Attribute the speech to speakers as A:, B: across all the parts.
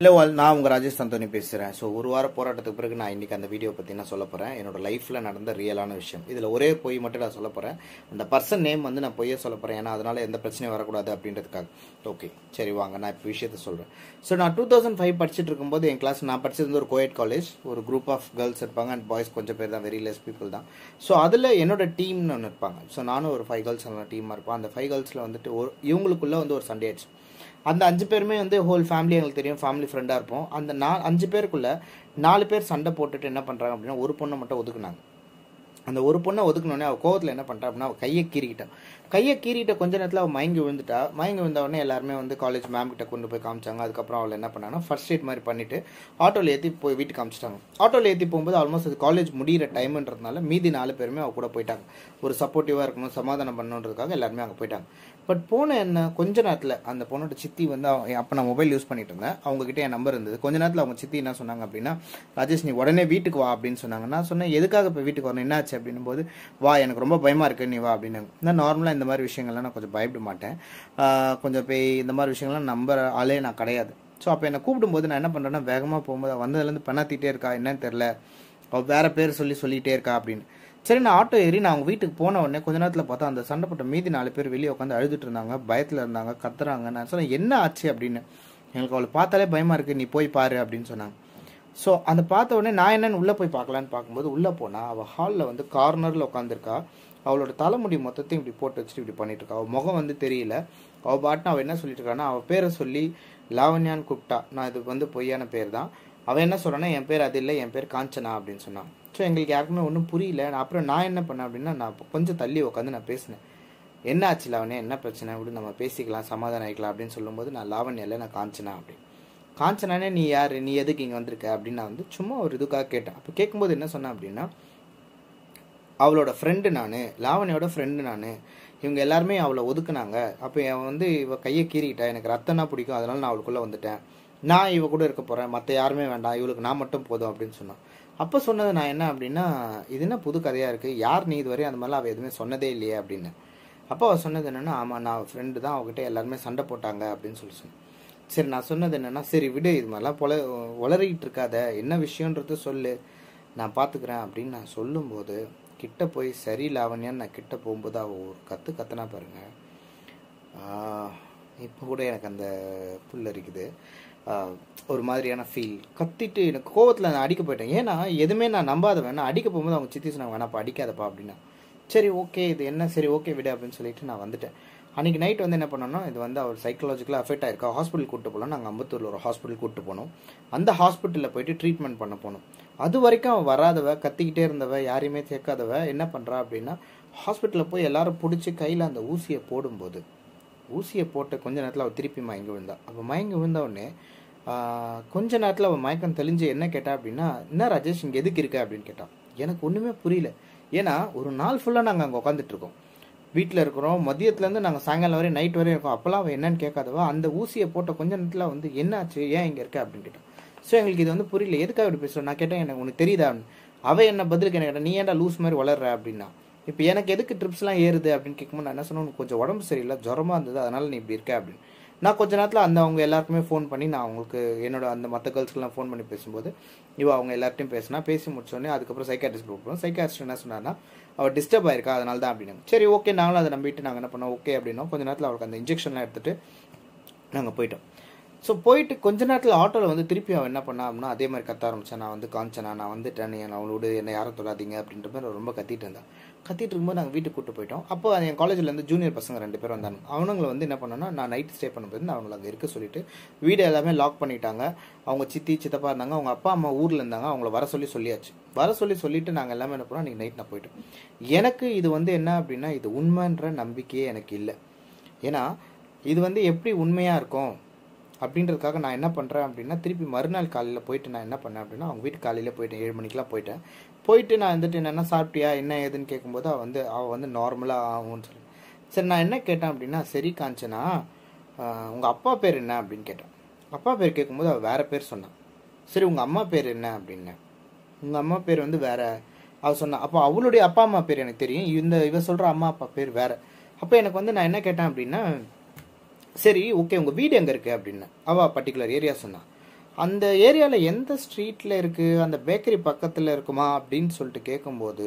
A: hello all நான் உங்கள் ராஜேஷ் சந்தோனி பேசுகிறேன் ஸோ ஒரு வார போராட்டத்துக்கு பிறகு நான் இன்றைக்கி அந்த வீடியோ பற்றி நான் சொல்ல போகிறேன் என்னோட லைஃப்பில் நடந்த ரியலான விஷயம் இதில் ஒரே பொய் மட்டும் நான் சொல்ல போகிறேன் அந்த பர்சன் நேம் வந்து நான் பொய்யே சொல்ல போகிறேன் ஏன்னா அதனால் எந்த பிரச்சனையும் வரக்கூடாது அப்படின்றதுக்காக ஓகே சரி வாங்க நான் இப்போ விஷயத்த சொல்கிறேன் ஸோ நான் டூ தௌசண்ட் ஃபைவ் படிச்சுட்டு இருக்கும்போது என் கிளாஸ் நான் படிச்சது வந்து ஒரு கோயட் காலேஜ் ஒரு குரூப் ஆஃப் கேர்ள்ஸ் இருப்பாங்க அண்ட் பாய்ஸ் கொஞ்சம் பேர் தான் வெரி லெஸ் பீப்புள் தான் ஸோ அதில் என்னோட டீம்னு ஒன்று இருப்பாங்க ஸோ நானும் ஒரு ஃபைவ் கேர்ள்ஸ் டீமாக இருப்பேன் அந்த ஃபைவ் கேர்ள்ஸில் வந்துட்டு ஒரு இவங்களுக்குள்ளே வந்து ஒரு சண்டே ஆயிடுச்சு அந்த அஞ்சு பேருமே வந்து ஹோல் ஃபேமிலி எங்களுக்கு தெரியும் ஃபேமிலி ஃப்ரெண்டாக இருப்போம் அந்த நா அஞ்சு பேருக்குள்ள நாலு பேர் சண்டை போட்டுட்டு என்ன பண்ணுறாங்க அப்படின்னா ஒரு பொண்ணை மட்டும் ஒதுக்குனாங்க அந்த ஒரு பொண்ணை ஒதுக்குனோடனே அவள் கோவத்தில் என்ன பண்ணுறா அப்படின்னா அவள் கையை கீறிக்கிட்டான் கையை கீறிட்ட கொஞ்ச நேரத்தில் அவள் மயங்கி விழுந்துட்டா மயங்கி விழுந்த உடனே எல்லாருமே வந்து காலேஜ் மேம் கிட்ட கொண்டு போய் காமிச்சாங்க அதுக்கப்புறம் அவள் என்ன பண்ணாங்கன்னா ஃபர்ஸ்ட் எய்ட் மாதிரி பண்ணிட்டு ஆட்டோவில் ஏற்றி போய் வீட்டுக்கு காமிச்சிட்டாங்க ஆட்டோவில் ஏற்றி போகும்போது ஆல்மோஸ்ட் அது காலேஜ் முடிகிற டைம்ன்றதுனால மீதி நாலு பேருமே அவள் கூட போயிட்டாங்க ஒரு சப்போர்ட்டிவாக இருக்கணும் சமாதானம் பண்ணணுன்றதுக்காக எல்லாருமே அங்கே போயிட்டாங்க பட் போன என்ன கொஞ்ச நேரத்தில் அந்த பொண்ணோட சித்தி வந்து அவ- அப்போ நான் மொபைல் யூஸ் பண்ணிட்டு இருந்தேன் அவங்க கிட்ட என் நம்பர் இருந்தது கொஞ்ச நேரத்தில் அவங்க சித்தி என்ன சொன்னாங்க அப்படின்னா ராஜேஷ் நீ உடனே வீட்டுக்கு வா அப்படின்னு சொன்னாங்க நான் சொன்னேன் எதுக்காக இப்போ வீட்டுக்கு வரணும் என்னாச்சு அப்படின்னும் போது வா எனக்கு ரொம்ப பயமா இருக்கு நீ வா அப்படின்னு நான் நார்மலாக இந்த மாதிரி விஷயங்கள்லாம் நான் கொஞ்சம் பயப்பட மாட்டேன் ஆஹ் கொஞ்சம் பேய் இந்த மாதிரி விஷயங்கள்லாம் நம்புற ஆளே நான் கிடையாது ஸோ அப்போ என்னை கூப்பிடும்போது நான் என்ன பண்ணுறேன்னா வேகமாக போகும்போது அவ வந்ததுலேருந்து பெண்ணாத்திட்டே இருக்கா என்னன்னு தெரில அவள் வேற பேர் சொல்லி சொல்லிகிட்டே இருக்கா அப்படின்னு சரி நான் ஆட்டோ ஏறி நான் அவங்க வீட்டுக்கு போன உடனே கொஞ்ச நேரத்தில் பார்த்தா அந்த சண்டை போட்ட மீதி நாலு பேர் வெளியே உட்காந்து அழுதுட்டு இருந்தாங்க பயத்தில் இருந்தாங்க கத்துறாங்க நான் சொன்னேன் என்ன ஆச்சு அப்படின்னு எனக்கு அவளை பார்த்தாலே பயமா இருக்கு நீ போய் பாரு அப்படின்னு சொன்னாங்க ஸோ அந்த பார்த்த உடனே நான் என்னன்னு உள்ளே போய் பார்க்கலான்னு பார்க்கும்போது உள்ளே போனால் அவள் ஹாலில் வந்து கார்னரில் உட்காந்துருக்கா அவளோட தலைமுடி மொத்தத்தையும் இப்படி போட்டு வச்சுட்டு இப்படி பண்ணிட்டு இருக்கா அவள் முகம் வந்து தெரியல அவள் பாட்டுன்னு அவள் என்ன சொல்லிட்டு இருக்கான்னா அவள் பேரை சொல்லி லாவண்யான்னு கூப்பிட்டா நான் இது வந்து பொய்யான பேர் தான் அவன் என்ன சொல்றான்னா என் பேர் அது இல்லை என் பேர் காஞ்சனா அப்படின்னு சொன்னான் ஸோ எங்களுக்கு யாருக்குமே ஒன்றும் புரியல நான் அப்புறம் நான் என்ன பண்ணேன் அப்படின்னா நான் கொஞ்சம் தள்ளி உட்காந்து நான் பேசினேன் என்ன ஆச்சு லாவண்யா என்ன பிரச்சனை விடு நம்ம பேசிக்கலாம் சமாதானம் ஆகிக்கலாம் அப்படின்னு சொல்லும்போது நான் லாவண்யா இல்லை நான் காஞ்சனா அப்படி காஞ்சனானே நீ யார் நீ எதுக்கு இங்கே வந்திருக்க அப்படின்னு நான் வந்து சும்மா ஒரு இதுக்காக கேட்டேன் அப்போ கேட்கும்போது என்ன சொன்னேன் அப்படின்னா அவளோட ஃப்ரெண்டு நான் லாவணியோட ஃப்ரெண்டு நான் இவங்க எல்லாருமே அவளை ஒதுக்குனாங்க அப்போ அவன் வந்து இவ கையை கீறிக்கிட்டா எனக்கு ரத்தம்னா பிடிக்கும் அதனால நான் அவளுக்குள்ளே வந்துட்டேன் நான் இவ கூட இருக்க போகிறேன் மற்ற யாருமே வேண்டாம் இவளுக்கு நான் மட்டும் போதும் அப்படின்னு சொன்னான் அப்போ சொன்னது நான் என்ன அப்படின்னா இது என்ன புது கதையாக இருக்குது யார் நீ இதுவரையும் அந்த மாதிரிலாம் அவள் எதுவுமே சொன்னதே இல்லையே அப்படின்னு அப்போ அவள் சொன்னது என்னென்னா ஆமாம் நான் ஃப்ரெண்டு தான் அவகிட்ட எல்லாருமே சண்டை போட்டாங்க அப்படின்னு சொல்லி சொன்னேன் சரி நான் சொன்னது என்னன்னா சரி விடு இது மாதிரிலாம் பொல உளறிக்கிட்டு இருக்காத என்ன விஷயன்றது சொல்லு நான் பார்த்துக்கிறேன் அப்படின்னு நான் சொல்லும்போது கிட்ட போய் சரி லாவண்யான்னு நான் கிட்ட போகும்போது அவள் ஒரு கத்து கத்துனா பாருங்க இப்போ கூட எனக்கு அந்த புல் இருக்குது ஆஹ் ஒரு மாதிரியான ஃபீல் கத்திட்டு எனக்கு கோவத்தில் நான் அடிக்க போயிட்டேன் ஏன்னா எதுவுமே நான் நம்பாதவன் நான் அடிக்க போகும்போது அவங்க சித்தி சொன்னாங்க வேணாப்பா அடிக்காதப்பா அப்படின்னா சரி ஓகே இது என்ன சரி ஓகே விடு அப்படின்னு சொல்லிட்டு நான் வந்துட்டேன் அன்றைக்கி நைட் வந்து என்ன பண்ணோம்னா இது வந்து அவர் சைக்கலாஜிக்கலாக அஃபெக்ட் ஆயிருக்கா ஹாஸ்பிட்டல் கூட்டு போகலாம் நாங்கள் அம்பத்தூரில் ஒரு ஹாஸ்பிட்டல் கூட்டு போனோம் அந்த ஹாஸ்பிட்டலில் போயிட்டு ட்ரீட்மெண்ட் பண்ண போனோம் அது வரைக்கும் அவள் வராதவ கத்திக்கிட்டே இருந்தவ யாரையுமே சேர்க்காதவ என்ன பண்ணுறா அப்படின்னா ஹாஸ்பிட்டலில் போய் எல்லாரும் பிடிச்சி கையில் அந்த ஊசியை போடும்போது ஊசியை போட்டு கொஞ்ச நேரத்தில் அவள் திருப்பி மயங்கி விழுந்தா அப்போ மயங்கி விழுந்த உடனே ஆஹ், கொஞ்ச நேரத்தில் அவள் மயக்கம் தெளிஞ்சு என்ன கேட்டா அப்படின்னா என்ன ராஜேஷ் இங்கே எதுக்கு இருக்க அப்படின்னு கேட்டான் எனக்கு ஒன்றுமே புரியல ஏன்னா ஒரு நாள் ஃபுல்லாக நாங்கள் அங்கே உட்காந்துட்டு இருக்கோம் வீட்டில் இருக்கிறோம் மதியத்துலேருந்து நாங்கள் சாயங்காலம் வரையும் நைட் வரையும் இருக்கோம் அப்போல்லாம் அவள் என்னன்னு கேட்காதவா அந்த ஊசியை போட்ட கொஞ்ச நேரத்தில் வந்து என்னாச்சு ஏன் இங்கே இருக்க அப்படின்னு கேட்டான் ஸோ எங்களுக்கு இது வந்து புரியல எதுக்காக இப்படி பேசுகிறோம் நான் கேட்டேன் எனக்கு உனக்கு தெரியுதா அவ என்ன பதிலுக்கு என்ன கேட்டா நீ ஏன்டா லூஸ் மாதிரி வளர்ற அப்படின்னா இப்போ எனக்கு எதுக்கு ட்ரிப்ஸ்லாம் ஏறுது அப்படின்னு கேட்கும்போது நான் என்ன சொன்னேன் உனக்கு கொஞ்சம் உடம்பு சரியில்லை ஜுரமா இருந்தது அதனால நீ இப்படி இருக்க அப்படின்னு நான் கொஞ்ச நேரத்தில் அந்த அவங்க எல்லாருக்குமே ஃபோன் பண்ணி நான் அவங்களுக்கு என்னோட அந்த மற்ற கேர்ள்ஸ்க்கெல்லாம் ஃபோன் பண்ணி பேசும்போது இவ அவங்க எல்லார்ட்டையும் பேசினா பேசி முடிச்சோடனே அதுக்கப்புறம் சைக்காட்ரிஸ்ட் போகிறோம் சைக்காட்ரிஸ்ட் என்ன சொன்னார்னா அவள் டிஸ்டர்ப் ஆயிருக்கா அதனால தான் அப்படின்னு சரி ஓகே நாங்களும் அதை நம்பிட்டு நாங்கள் என்ன பண்ணோம் ஓகே அப்படின்னா கொஞ்ச நேரத்தில் அவளுக்கு அந்த இன்ஜெக்ஷன்லாம் எடுத்துட்டு நாங்கள் போயிட்டோம் ஸோ போயிட்டு கொஞ்ச நேரத்தில் ஆட்டோவில் வந்து திருப்பி அவன் என்ன பண்ணா அப்படின்னா அதே மாதிரி கத்த ஆரம்பிச்சான் நான் வந்து காஞ்சனா நான் வந்துட்டேன் நீ என்னை அவளோட என்னை யாரும் தொடாதீங்க அப்படின்ற மாதிரி அவ ரொம்ப கத்திட்டு இருந்தான் கத்திட்டு இருக்கும்போது நாங்கள் வீட்டுக்கு கூட்டு போயிட்டோம் அப்போ என் காலேஜில் இருந்து ஜூனியர் பசங்க ரெண்டு பேரும் வந்தாங்க அவனுங்களை வந்து என்ன பண்ணோன்னா நான் நைட் ஸ்டே பண்ணும்போது நான் அவங்களை அங்கே இருக்க சொல்லிட்டு வீடு எல்லாமே லாக் பண்ணிட்டாங்க அவங்க சித்தி சித்தப்பா இருந்தாங்க அவங்க அப்பா அம்மா ஊரில் இருந்தாங்க அவங்கள வர சொல்லி சொல்லியாச்சு வர சொல்லி சொல்லிட்டு நாங்கள் எல்லாமே என்ன பண்ணோம் அன்றைக்கி நைட் நான் போயிட்டோம் எனக்கு இது வந்து என்ன அப்படின்னா இது உண்மைன்ற நம்பிக்கையே எனக்கு இல்லை ஏன்னா இது வந்து எப்படி உண்மையாக இருக்கும் அப்படின்றதுக்காக நான் என்ன பண்ணுறேன் அப்படின்னா திருப்பி மறுநாள் காலையில் போயிட்டு நான் என்ன பண்ணேன் அப்படின்னா அவங்க வீட்டுக்கு காலையில் போயிட்டேன் ஏழு மணிக்கெலாம் போயிட்டேன் போயிட்டு நான் வந்துட்டு என்னென்ன சாப்பிட்டியா என்ன ஏதுன்னு கேட்கும்போது அவள் வந்து அவள் வந்து நார்மலாக ஆகும்னு சொல்லி சரி நான் என்ன கேட்டேன் அப்படின்னா சரி காஞ்சனா உங்கள் அப்பா பேர் என்ன அப்படின்னு கேட்டேன் அப்பா பேர் கேட்கும்போது அவள் வேற பேர் சொன்னான் சரி உங்கள் அம்மா பேர் என்ன அப்படின்னேன் உங்கள் அம்மா பேர் வந்து வேற அவள் சொன்னா அப்போ அவளுடைய அப்பா அம்மா பேர் எனக்கு தெரியும் இந்த இவ சொல்கிற அம்மா அப்பா பேர் வேற அப்போ எனக்கு வந்து நான் என்ன கேட்டேன் அப்படின்னா சரி ஓகே உங்கள் வீடு எங்கே இருக்குது அப்படின்னு அவள் பர்டிகுலர் ஏரியா சொன்னான் அந்த ஏரியாவில் எந்த ஸ்ட்ரீட்டில் இருக்குது அந்த பேக்கரி பக்கத்தில் இருக்குமா அப்படின்னு சொல்லிட்டு கேட்கும்போது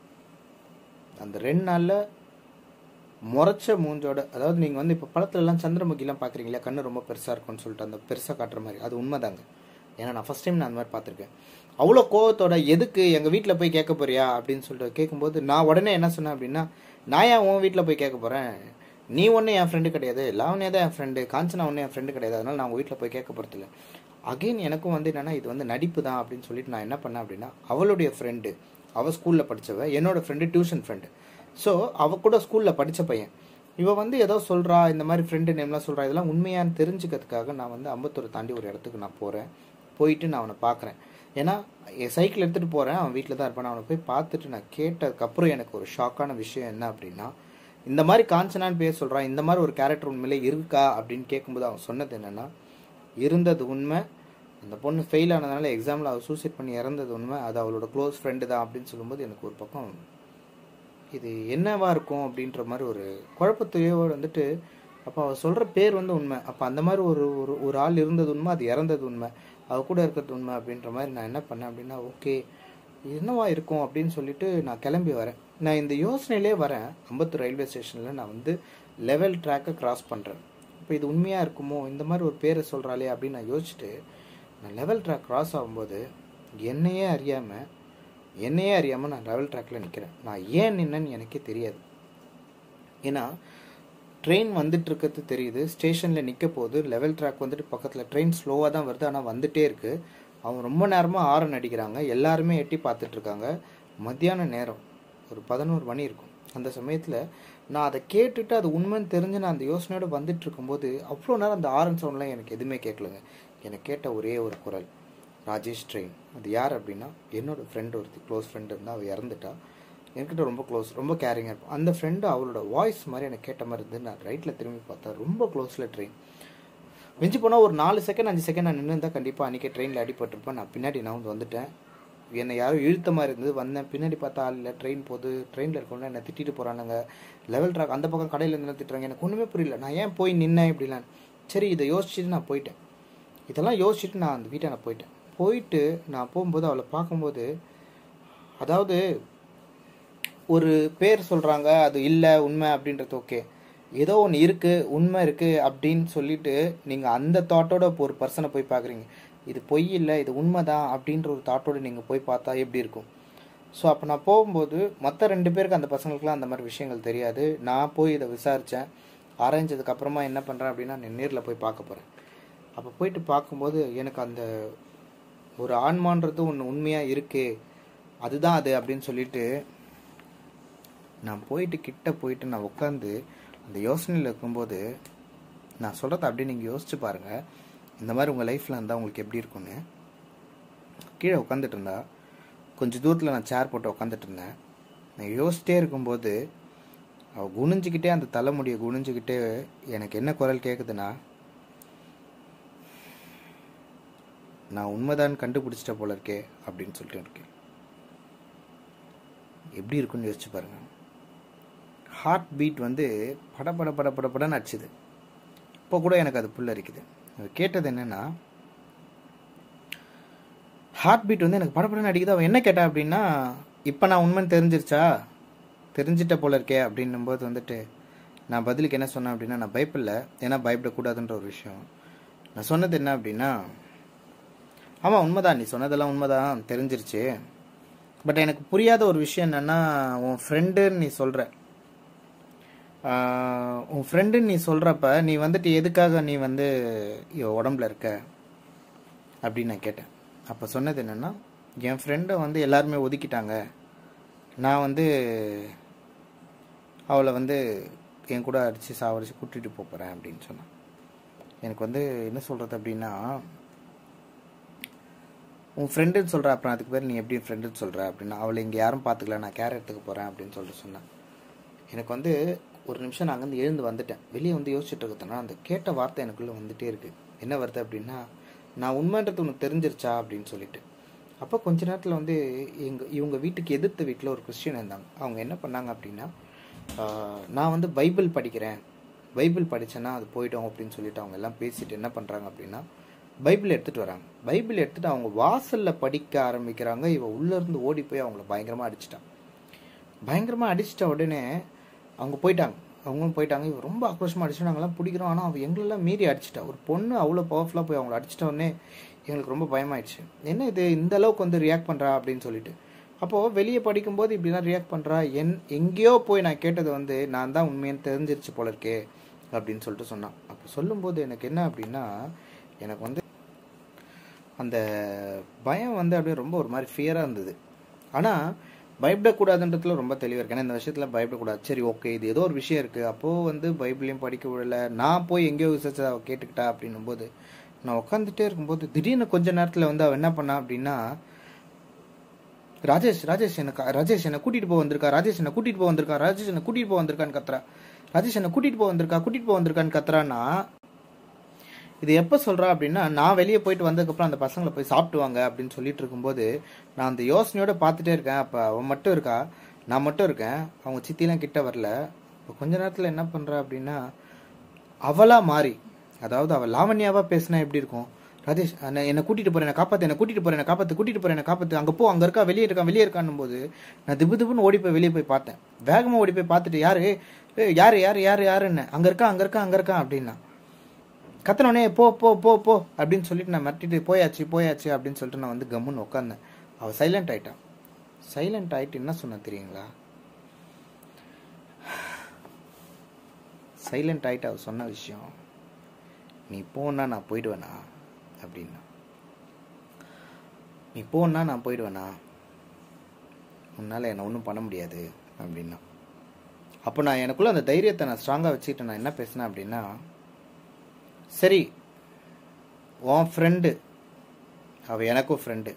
A: அந்த ரெண்டு நாளில் முறைச்ச மூஞ்சோட அதாவது நீங்கள் வந்து இப்போ படத்துலலாம் சந்திரமுகிலாம் பார்க்குறீங்களா கண்ணு ரொம்ப பெருசாக இருக்கும்னு சொல்லிட்டு அந்த பெருசாக காட்டுற மாதிரி அது உண்மைதாங்க ஏன்னா நான் ஃபஸ்ட் டைம் நான் அந்த மாதிரி பார்த்துருக்கேன் அவ்வளோ கோவத்தோட எதுக்கு எங்கள் வீட்டில் போய் கேட்க போறியா அப்படின்னு சொல்லிட்டு கேட்கும்போது நான் உடனே என்ன சொன்னேன் அப்படின்னா நான் ஏன் உன் வீட்டில் போய் கேட்க போகிறேன் நீ ஒன்றும் என் ஃப்ரெண்டு கிடையாது லாவணியா தான் என் ஃப்ரெண்டு காஞ்சனா ஒன்றும் என் ஃப்ரெண்டு கிடையாது அதனால நான் உங்கள் வீட்டில் போய் கேட்க போகிறதில்ல அகைன் எனக்கும் வந்து என்னென்னா இது வந்து நடிப்பு தான் அப்படின்னு சொல்லிட்டு நான் என்ன பண்ணேன் அப்படின்னா அவளுடைய ஃப்ரெண்டு அவள் ஸ்கூலில் படித்தவ என்னோட ஃப்ரெண்டு டியூஷன் ஃப்ரெண்டு ஸோ அவள் கூட ஸ்கூலில் படித்த பையன் இவ வந்து ஏதோ சொல்கிறா இந்த மாதிரி ஃப்ரெண்டு நேம்லாம் சொல்கிறா இதெல்லாம் உண்மையான்னு தெரிஞ்சுக்கிறதுக்காக நான் வந்து அம்பத்தூரை தாண்டி ஒரு இடத்துக்கு நான் போகிறேன் போயிட்டு நான் அவனை பார்க்குறேன் ஏன்னா என் சைக்கிள் எடுத்துகிட்டு போகிறேன் அவன் வீட்டில் தான் இருப்பான் நான் அவனை போய் பார்த்துட்டு நான் கேட்டதுக்கப்புறம் எனக்கு ஒரு ஷாக்கான விஷயம் என்ன அப்படின்னா இந்த மாதிரி காஞ்சனான்னு பேர் சொல்கிறான் இந்த மாதிரி ஒரு கேரக்டர் உண்மையிலே இருக்கா அப்படின்னு கேட்கும்போது அவன் சொன்னது என்னென்னா இருந்தது உண்மை அந்த பொண்ணு ஃபெயில் ஆனதுனால எக்ஸாமில் அவள் சூசைட் பண்ணி இறந்தது உண்மை அது அவளோட க்ளோஸ் ஃப்ரெண்டு தான் அப்படின்னு சொல்லும்போது எனக்கு ஒரு பக்கம் இது என்னவா இருக்கும் அப்படின்ற மாதிரி ஒரு குழப்பத்தையோ வந்துட்டு அப்போ அவள் சொல்கிற பேர் வந்து உண்மை அப்போ அந்த மாதிரி ஒரு ஒரு ஒரு ஆள் இருந்தது உண்மை அது இறந்தது உண்மை அவ கூட இருக்கிறது உண்மை அப்படின்ற மாதிரி நான் என்ன பண்ணேன் அப்படின்னா ஓகே என்னவா இருக்கும் அப்படின்னு சொல்லிட்டு நான் கிளம்பி வரேன் நான் இந்த யோசனையிலே வரேன் அம்பத்தூர் ரயில்வே ஸ்டேஷனில் நான் வந்து லெவல் ட்ராக்கை கிராஸ் பண்ணுறேன் இப்போ இது உண்மையாக இருக்குமோ இந்த மாதிரி ஒரு பேரை சொல்கிறாளே அப்படின்னு நான் யோசிச்சுட்டு நான் லெவல் ட்ராக் கிராஸ் ஆகும்போது என்னையே அறியாமல் என்னையே அறியாமல் நான் லெவல் ட்ராக்கில் நிற்கிறேன் நான் ஏன் நின்னேன்னு எனக்கே தெரியாது ஏன்னா ட்ரெயின் வந்துட்டு இருக்கிறது தெரியுது ஸ்டேஷனில் நிற்க போது லெவல் ட்ராக் வந்துட்டு பக்கத்தில் ட்ரெயின் ஸ்லோவாக தான் வருது ஆனால் வந்துட்டே இருக்கு அவங்க ரொம்ப நேரமாக ஆரன் அடிக்கிறாங்க எல்லாருமே எட்டி பார்த்துட்டு இருக்காங்க மத்தியான நேரம் ஒரு பதினோரு மணி இருக்கும் அந்த சமயத்தில் நான் அதை கேட்டுட்டு அது உண்மைன்னு தெரிஞ்சு நான் அந்த யோசனையோட வந்துட்டு இருக்கும்போது அவ்வளோ நேரம் அந்த ஆரன் சவுண்ட்லாம் எனக்கு எதுவுமே கேட்கலங்க எனக்கு கேட்ட ஒரே ஒரு குரல் ராஜேஷ் ட்ரெயின் அது யார் அப்படின்னா என்னோட ஃப்ரெண்டு ஒருத்தி க்ளோஸ் ஃப்ரெண்டு இருந்தால் அவள் இறந்துட்டா என்கிட்ட ரொம்ப க்ளோஸ் ரொம்ப கேரிங்காக இருக்கும் அந்த ஃப்ரெண்டு அவளோட வாய்ஸ் மாதிரி எனக்கு கேட்ட மாதிரி இருந்து நான் ரைட்டில் திரும்பி பார்த்தா ரொம்ப க்ளோஸில் ட்ரெயின் மிஞ்சி போனால் ஒரு நாலு செகண்ட் அஞ்சு செகண்ட் நான் நின்று இருந்தால் கண்டிப்பாக அன்றைக்கி ட்ரெயினில் அடிபட்டிருப்பேன் நான் பின்னாடி நான் வந்து வந்துட்டேன் என்னை யாரும் இழுத்த மாதிரி இருந்தது வந்தேன் பின்னாடி பார்த்தா ஆள் இல்லை ட்ரெயின் போகுது ட்ரெயினில் இருக்கவங்க என்னை திட்டிட்டு போகிறானுங்க லெவல் ட்ராக் அந்த பக்கம் கடையில் இருந்து திட்டுறாங்க எனக்கு ஒன்றுமே புரியல நான் ஏன் போய் நின்னேன் இப்படிலாம் சரி இதை யோசிச்சுட்டு நான் போயிட்டேன் இதெல்லாம் யோசிச்சுட்டு நான் அந்த வீட்டை நான் போயிட்டேன் போயிட்டு நான் போகும்போது அவளை பார்க்கும்போது அதாவது ஒரு பேர் சொல்கிறாங்க அது இல்லை உண்மை அப்படின்றது ஓகே ஏதோ ஒன்று இருக்குது உண்மை இருக்குது அப்படின்னு சொல்லிட்டு நீங்கள் அந்த தாட்டோட ஒரு பர்சனை போய் பார்க்குறீங்க இது பொய் இல்லை இது உண்மை தான் அப்படின்ற ஒரு தாட்டோட நீங்கள் போய் பார்த்தா எப்படி இருக்கும் ஸோ அப்போ நான் போகும்போது மற்ற ரெண்டு பேருக்கு அந்த பசங்களுக்குலாம் அந்த மாதிரி விஷயங்கள் தெரியாது நான் போய் இதை விசாரித்தேன் ஆராய்ஞ்சதுக்கு அப்புறமா என்ன பண்ணுறேன் அப்படின்னா நான் நேரில் போய் பார்க்க போகிறேன் அப்போ போயிட்டு பார்க்கும்போது எனக்கு அந்த ஒரு ஆன்மான்றது ஒன்று உண்மையாக இருக்கு அதுதான் அது அப்படின்னு சொல்லிட்டு நான் போயிட்டு கிட்ட போயிட்டு நான் உட்காந்து அந்த யோசனையில் இருக்கும்போது நான் சொல்கிறத அப்படியே நீங்கள் யோசிச்சு பாருங்கள் இந்த மாதிரி உங்கள் லைஃப்பில் இருந்தால் உங்களுக்கு எப்படி இருக்கும்னு கீழே உட்காந்துட்டு இருந்தா கொஞ்சம் தூரத்தில் நான் சேர் போட்டு உட்காந்துட்டு இருந்தேன் நான் யோசிச்சிட்டே இருக்கும்போது அவள் குனிஞ்சிக்கிட்டே அந்த தலைமுடியை குனிஞ்சிக்கிட்டே எனக்கு என்ன குரல் கேட்குதுன்னா நான் உண்மைதான் கண்டுபிடிச்சிட்ட போல இருக்கே அப்படின்னு சொல்லிட்டு இருக்கேன் எப்படி இருக்குன்னு யோசிச்சு பாருங்க ஹார்ட் பீட் வந்து பட பட பட பட படன்னு அடிச்சுது இப்போ கூட எனக்கு அது புல்ல இருக்குது அது கேட்டது என்னன்னா ஹார்ட் பீட் வந்து எனக்கு படப்படன்னு அடிக்குது அவன் என்ன கேட்டா அப்படின்னா இப்போ நான் உண்மைன்னு தெரிஞ்சிருச்சா தெரிஞ்சிட்ட போல இருக்கே அப்படின்னும் போது வந்துட்டு நான் பதிலுக்கு என்ன சொன்னேன் அப்படின்னா நான் பயப்படல ஏன்னா பயப்படக்கூடாதுன்ற ஒரு விஷயம் நான் சொன்னது என்ன அப்படின்னா ஆமாம் உண்மைதான் நீ சொன்னதெல்லாம் உண்மைதான் தெரிஞ்சிருச்சு பட் எனக்கு புரியாத ஒரு விஷயம் என்னன்னா உன் ஃப்ரெண்டுன்னு நீ சொல்கிற உன் ஃப்ரெண்டுன்னு நீ சொல்கிறப்ப நீ வந்துட்டு எதுக்காக நீ வந்து இவ உடம்புல இருக்க அப்படின்னு நான் கேட்டேன் அப்போ சொன்னது என்னென்னா என் ஃப்ரெண்டை வந்து எல்லாருமே ஒதுக்கிட்டாங்க நான் வந்து அவளை வந்து என் கூட அடித்து சாவடிச்சு கூட்டிகிட்டு போகிறேன் அப்படின்னு சொன்னான் எனக்கு வந்து என்ன சொல்கிறது அப்படின்னா உன் ஃப்ரெண்டுன்னு சொல்கிற அப்புறம் அதுக்கு பேர் நீ எப்படி ஃப்ரெண்டுன்னு சொல்கிற அப்படின்னா அவளை இங்கே யாரும் பார்த்துக்கல நான் கேர் எடுத்துக்க போகிறேன் அப்படின்னு சொல்லிட்டு சொன்னேன் எனக்கு வந்து ஒரு நிமிஷம் நான் அங்கேருந்து எழுந்து வந்துட்டேன் வெளியே வந்து யோசிச்சுட்டு இருக்கிறதுனா அந்த கேட்ட வார்த்தை எனக்குள்ளே வந்துட்டே இருக்கு என்ன வருது அப்படின்னா நான் உண்மைன்றது உனக்கு தெரிஞ்சிருச்சா அப்படின்னு சொல்லிட்டு அப்போ கொஞ்ச நேரத்தில் வந்து எங்கள் இவங்க வீட்டுக்கு எதிர்த்த வீட்டில் ஒரு கிறிஸ்டின் இருந்தாங்க அவங்க என்ன பண்ணாங்க அப்படின்னா ஆஹ், நான் வந்து பைபிள் படிக்கிறேன் பைபிள் படித்தேன்னா அது போயிடும் அப்படின்னு சொல்லிட்டு அவங்க எல்லாம் பேசிட்டு என்ன பண்ணுறாங்க அப்படின்னா பைபிள் எடுத்துகிட்டு வராங்க பைபிள் எடுத்துட்டு அவங்க வாசல்ல படிக்க ஆரம்பிக்கிறாங்க இவ உள்ள இருந்து ஓடி போய் அவங்கள பயங்கரமா அடிச்சிட்டான் பயங்கரமா அடிச்சிட்ட உடனே அவங்க போயிட்டாங்க அவங்களும் போயிட்டாங்க இவ ரொம்ப ஆக்ரோஷமா அடிச்சு நாங்கெல்லாம் பிடிக்கிறோம் ஆனா அவ எங்களெல்லாம் மீறி அடிச்சிட்டா ஒரு பொண்ணு அவ்வளோ பவர்ஃபுல்லா போய் அவங்கள அடிச்சிட்ட உடனே எங்களுக்கு ரொம்ப பயமாயிடுச்சு என்ன இது இந்த அளவுக்கு வந்து ரியாக்ட் பண்றா அப்படின்னு சொல்லிட்டு அப்போ வெளியே படிக்கும்போது இப்படிலாம் ரியாக்ட் பண்றா என் எங்கேயோ போய் நான் கேட்டது வந்து நான் தான் உண்மைன்னு தெரிஞ்சிருச்சு போல இருக்கே அப்படின்னு சொல்லிட்டு சொன்னான் அப்போ சொல்லும்போது எனக்கு என்ன அப்படின்னா எனக்கு வந்து அந்த பயம் வந்து அப்படியே ரொம்ப ஒரு மாதிரி ஃபியராக இருந்தது ஆனால் பயப்படக்கூடாதுன்றதுல ரொம்ப தெளிவாக இருக்கு ஏன்னா இந்த விஷயத்தில் பயப்படக்கூடாது சரி ஓகே இது ஏதோ ஒரு விஷயம் இருக்குது அப்போது வந்து பைபிளையும் படிக்க விடல நான் போய் எங்கேயோ விசாரிச்சு அவள் கேட்டுக்கிட்டா அப்படின்னும் போது நான் உட்காந்துட்டே இருக்கும்போது திடீர்னு கொஞ்ச நேரத்தில் வந்து அவள் என்ன பண்ணா அப்படின்னா ராஜேஷ் ராஜேஷ் எனக்கு ராஜேஷ் என்னை கூட்டிட்டு போக வந்திருக்கா ராஜேஷ் என்னை கூட்டிட்டு போக வந்திருக்கா ராஜேஷ் என்னை கூட்டிட்டு போக வந்திருக்கான்னு கத்துறா ராஜேஷ் என்னை கூட்டிட்டு போக வந்திருக்கா கூட்டிட்டு போக வந்திருக்கான்னு கத்துறான்னா இது எப்போ சொல்றா அப்படின்னா நான் வெளியே போயிட்டு வந்ததுக்கப்புறம் அந்த பசங்களை போய் சாப்பிட்டுவாங்க அப்படின்னு சொல்லிட்டு இருக்கும்போது நான் அந்த யோசனையோட பார்த்துட்டே இருக்கேன் அப்போ அவன் மட்டும் இருக்கா நான் மட்டும் இருக்கேன் அவங்க சித்திலாம் கிட்ட வரல இப்போ கொஞ்ச நேரத்தில் என்ன பண்றா அப்படின்னா அவளா மாறி அதாவது அவள் லாவண்யாவா பேசினா எப்படி இருக்கும் ராஜேஷ் அண்ணா, என்னை கூட்டிட்டு போறேன் என்னை காப்பாத்து என்னை கூட்டிட்டு போறேன் என்னை காப்பாத்து கூட்டிட்டு போறேன் என்னை காப்பாத்து அங்க போ அங்க இருக்கா வெளியே இருக்கான் வெளியே இருக்கான்னும் போது நான் திபு திபுன்னு ஓடி போய் வெளியே போய் பார்த்தேன் வேகமா ஓடி போய் பார்த்துட்டு யாரு ஏய், யாரு யாரு யாரு யாருன்னு அங்க இருக்கா அங்க இருக்கா அங்க இருக்கா அப்படின்னா கத்தனோடனே போ போ போ போ அப்படின்னு சொல்லிட்டு நான் மிரட்டிட்டு போயாச்சு போயாச்சு அப்படின்னு சொல்லிட்டு நான் வந்து கம்முன்னு உட்காந்தேன் அவள் சைலண்ட் ஆயிட்டான் சைலண்ட் ஆயிட்டு என்ன சொன்ன தெரியுங்களா சைலண்ட் ஆயிட்டு அவ சொன்ன விஷயம் நீ போனா நான் போயிடுவேனா அப்படின்னா நீ போனா நான் போயிடுவேனா உன்னால என்ன ஒன்றும் பண்ண முடியாது அப்படின்னா அப்போ நான் எனக்குள்ள அந்த தைரியத்தை நான் ஸ்ட்ராங்காக வச்சுக்கிட்டு நான் என்ன பேசினேன் அப்படின்னா சரி உன் ஃப்ரெண்டு அவ எனக்கும் ஃப்ரெண்டு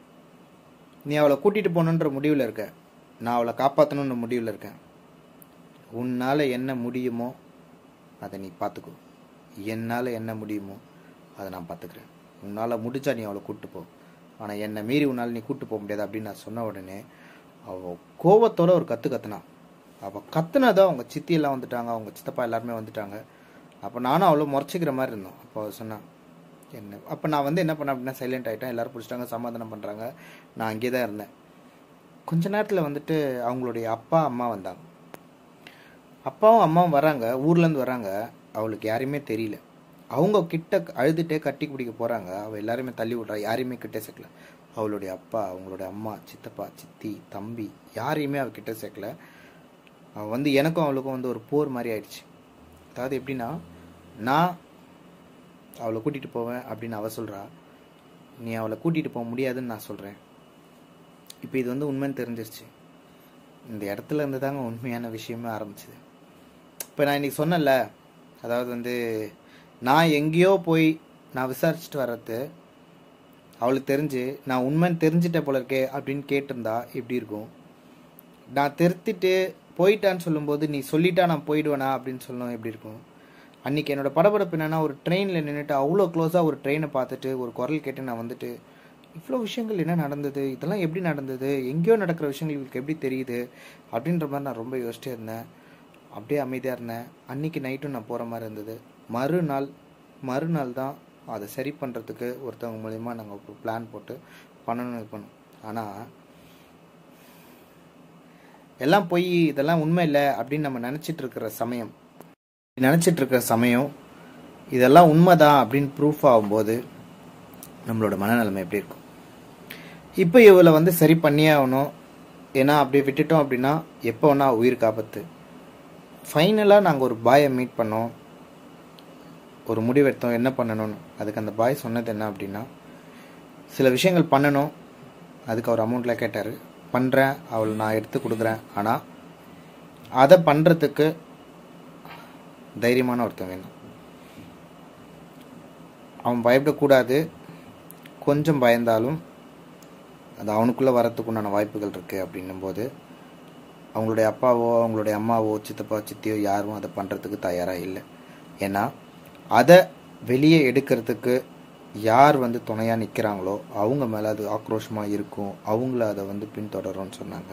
A: நீ அவளை கூட்டிட்டு போகணுன்ற முடிவில் இருக்க நான் அவளை காப்பாற்றணுன்ற முடிவில் இருக்கேன் உன்னால் என்ன முடியுமோ அதை நீ பார்த்துக்கோ என்னால் என்ன முடியுமோ அதை நான் பார்த்துக்கிறேன் உன்னால் முடிச்சா நீ அவளை கூட்டு போ ஆனால் என்னை மீறி உன்னால் நீ கூட்டு போக முடியாது அப்படின்னு நான் சொன்ன உடனே அவள் கோவத்தோட ஒரு கத்து கத்துனான் அவள் கத்துனதோ அவங்க சித்தி எல்லாம் வந்துட்டாங்க அவங்க சித்தப்பா எல்லாருமே வந்துட்டாங்க அப்போ நானும் அவ்வளோ முறைச்சிக்கிற மாதிரி இருந்தோம் அப்போ அவ சொன்னான் என்ன அப்போ நான் வந்து என்ன பண்ணேன் அப்படின்னா சைலண்ட் ஆகிட்டேன் எல்லாரும் பிடிச்சிட்டாங்க சமாதானம் பண்ணுறாங்க நான் அங்கே தான் இருந்தேன் கொஞ்ச நேரத்தில் வந்துட்டு அவங்களுடைய அப்பா அம்மா வந்தாங்க அப்பாவும் அம்மாவும் வராங்க ஊர்லேருந்து வராங்க அவளுக்கு யாரையுமே தெரியல அவங்க கிட்ட அழுதுட்டே கட்டி பிடிக்க போகிறாங்க அவள் எல்லாருமே தள்ளி விட்றா யாரையுமே கிட்ட சேர்க்கல அவளுடைய அப்பா அவங்களுடைய அம்மா சித்தப்பா சித்தி தம்பி யாரையுமே அவள் கிட்ட சேர்க்கல அவள் வந்து எனக்கும் அவளுக்கும் வந்து ஒரு போர் மாதிரி ஆயிடுச்சு அதாவது எப்படின்னா நான் அவளை கூட்டிகிட்டு போவேன் அப்படின்னு அவள் சொல்கிறா நீ அவளை கூட்டிகிட்டு போக முடியாதுன்னு நான் சொல்கிறேன் இப்போ இது வந்து உண்மைன்னு தெரிஞ்சிருச்சு இந்த இடத்துல இருந்து தாங்க உண்மையான விஷயமே ஆரம்பிச்சுது இப்போ நான் இன்னைக்கு சொன்னேன்ல அதாவது வந்து நான் எங்கேயோ போய் நான் விசாரிச்சுட்டு வர்றது அவளுக்கு தெரிஞ்சு நான் உண்மைன்னு தெரிஞ்சிட்ட போல இருக்கே அப்படின்னு கேட்டிருந்தா எப்படி இருக்கும் நான் திருத்திட்டு போயிட்டான்னு சொல்லும்போது நீ சொல்லிட்டா நான் போயிடுவேனா அப்படின்னு சொல்லணும் எப்படி இருக்கும் அன்னைக்கு என்னோட படபடப்பு என்னன்னா ஒரு ட்ரெயினில் நின்றுட்டு அவ்வளோ க்ளோஸாக ஒரு ட்ரெயினை பார்த்துட்டு ஒரு குரல் கேட்டு நான் வந்துட்டு இவ்வளோ விஷயங்கள் என்ன நடந்தது இதெல்லாம் எப்படி நடந்தது எங்கேயோ நடக்கிற விஷயங்கள் இவங்களுக்கு எப்படி தெரியுது அப்படின்ற மாதிரி நான் ரொம்ப யோசிச்சிட்டே இருந்தேன் அப்படியே அமைதியாக இருந்தேன் அன்னைக்கு நைட்டும் நான் போகிற மாதிரி இருந்தது மறுநாள் மறுநாள் தான் அதை சரி பண்ணுறதுக்கு ஒருத்தவங்க மூலிமா நாங்கள் ஒரு பிளான் போட்டு பண்ணணும் இது பண்ணோம் ஆனால் எல்லாம் போய் இதெல்லாம் உண்மை இல்லை அப்படின்னு நம்ம நினச்சிட்டு இருக்கிற சமயம் நினச்சிட்டு இருக்கிற சமயம் இதெல்லாம் உண்மைதான் அப்படின்னு ப்ரூஃப் ஆகும்போது நம்மளோட மனநிலைமை எப்படி இருக்கும் இப்போ இவளை வந்து சரி பண்ணியே ஆகணும் ஏன்னா அப்படியே விட்டுட்டோம் அப்படின்னா எப்போ வேணா உயிருக்கு ஆபத்து ஃபைனலாக நாங்கள் ஒரு பாயை மீட் பண்ணோம் ஒரு முடிவெடுத்தோம் என்ன பண்ணணும்னு அதுக்கு அந்த பாய் சொன்னது என்ன அப்படின்னா சில விஷயங்கள் பண்ணணும் அதுக்கு அவர் அமௌண்ட்லாம் கேட்டார் பண்ணுறேன் அவள் நான் எடுத்து கொடுக்குறேன் ஆனால் அதை பண்ணுறதுக்கு தைரியமான ஒருத்தன் வேணும் அவன் பயப்படக்கூடாது கொஞ்சம் பயந்தாலும் அது அவனுக்குள்ளே வரத்துக்கு உண்டான வாய்ப்புகள் இருக்குது அப்படின்னும் போது அவங்களுடைய அப்பாவோ அவங்களுடைய அம்மாவோ சித்தப்பா சித்தியோ யாரும் அதை பண்ணுறதுக்கு தயாராக இல்லை ஏன்னா அதை வெளியே எடுக்கிறதுக்கு யார் வந்து துணையாக நிற்கிறாங்களோ அவங்க மேலே அது ஆக்ரோஷமாக இருக்கும் அவங்கள அதை வந்து பின்தொடரும்னு சொன்னாங்க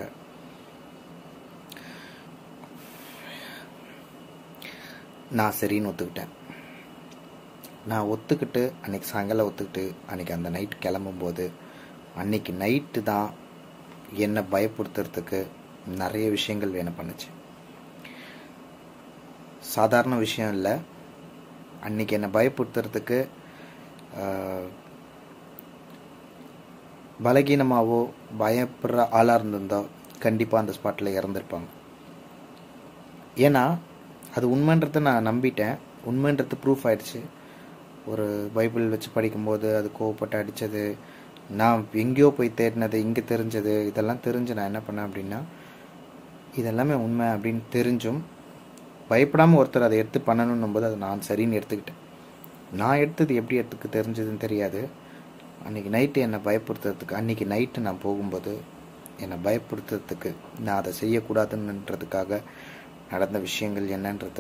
A: நான் சரின்னு ஒத்துக்கிட்டேன் நான் ஒத்துக்கிட்டு அன்னைக்கு சாயங்காலம் ஒத்துக்கிட்டு அன்னைக்கு அந்த நைட் கிளம்பும்போது அன்னைக்கு நைட்டு தான் என்னை பயப்படுத்துறதுக்கு நிறைய விஷயங்கள் வேணும் பண்ணுச்சு சாதாரண விஷயம் இல்லை அன்னைக்கு என்னை பயப்படுத்துறதுக்கு ஆஹ், பலகீனமாவோ பயப்படுற ஆளாக இருந்திருந்தா கண்டிப்பாக அந்த ஸ்பாட்டில் இறந்துருப்பாங்க ஏன்னா அது உண்மைன்றதை நான் நம்பிட்டேன் உண்மைன்றது ப்ரூஃப் ஆயிடுச்சு ஒரு பைபிள் வச்சு படிக்கும்போது அது கோவப்பட்டு அடித்தது நான் எங்கேயோ போய் தேடினது இங்கே தெரிஞ்சது இதெல்லாம் தெரிஞ்சு நான் என்ன பண்ணேன் அப்படின்னா இதெல்லாமே உண்மை அப்படின்னு தெரிஞ்சும் பயப்படாமல் ஒருத்தர் அதை எடுத்து பண்ணணும் போது அதை நான் சரின்னு எடுத்துக்கிட்டேன் நான் எடுத்தது எப்படி எடுத்துக்க தெரிஞ்சதுன்னு தெரியாது அன்றைக்கி நைட்டு என்னை பயப்படுத்துறதுக்கு அன்றைக்கி நைட்டு நான் போகும்போது என்னை பயப்படுத்துறதுக்கு நான் அதை செய்யக்கூடாதுன்றதுக்காக நடந்த விஷயங்கள் என்னன்றத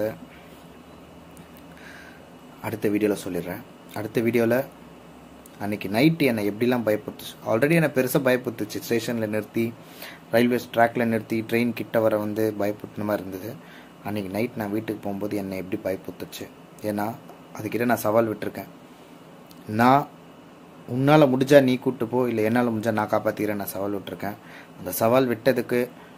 A: அடுத்த வீடியோவில் சொல்லிடுறேன் அடுத்த வீடியோவில் அன்னைக்கு நைட்டு என்னை எப்படிலாம் பயப்படுத்துச்சு ஆல்ரெடி என்னை பெருசாக பயப்படுத்துச்சு ஸ்டேஷனில் நிறுத்தி ரயில்வே ட்ராக்ல நிறுத்தி ட்ரெயின் கிட்ட வர வந்து பயப்படுத்தின மாதிரி இருந்தது அன்னைக்கு நைட் நான் வீட்டுக்கு போகும்போது என்னை எப்படி பயப்படுத்துச்சு ஏன்னா அதுக்கிட்ட நான் சவால் விட்டுருக்கேன் நான் உன்னால் முடிஞ்சா நீ கூட்டு போ இல்லை என்னால் முடிஞ்சா நான் காப்பாற்றிக்கிறேன் நான் சவால் விட்டுருக்கேன் அந்த சவால் விட்டதுக்கு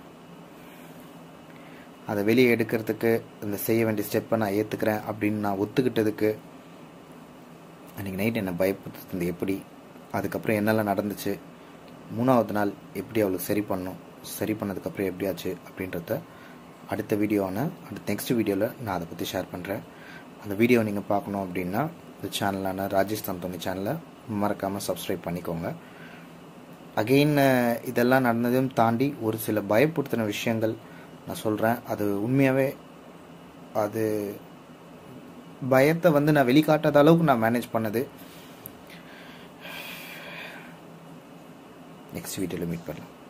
A: அதை வெளியே எடுக்கிறதுக்கு இந்த செய்ய வேண்டிய ஸ்டெப்பை நான் ஏற்றுக்கிறேன் அப்படின்னு நான் ஒத்துக்கிட்டதுக்கு அன்றைக்கி நைட் என்னை பயப்படுத்துறது எப்படி அதுக்கப்புறம் என்னெல்லாம் நடந்துச்சு மூணாவது நாள் எப்படி அவளுக்கு சரி பண்ணணும் சரி பண்ணதுக்கப்புறம் எப்படி ஆச்சு அப்படின்றத அடுத்த வீடியோவான அடுத்த நெக்ஸ்ட் வீடியோவில் நான் அதை பற்றி ஷேர் பண்ணுறேன் அந்த வீடியோ நீங்கள் பார்க்கணும் அப்படின்னா இந்த சேனலான ராஜேஷ் தந்தோனி சேனலை மறக்காமல் சப்ஸ்கிரைப் பண்ணிக்கோங்க அகெயின் இதெல்லாம் நடந்ததையும் தாண்டி ஒரு சில பயப்படுத்தின விஷயங்கள் நான் சொல்கிறேன் அது உண்மையாகவே அது பயத்தை வந்து நான் வெளிக்காட்டாத அளவுக்கு நான் மேனேஜ் பண்ணது நெக்ஸ்ட் வீடியோவில் மீட் பண்ணலாம்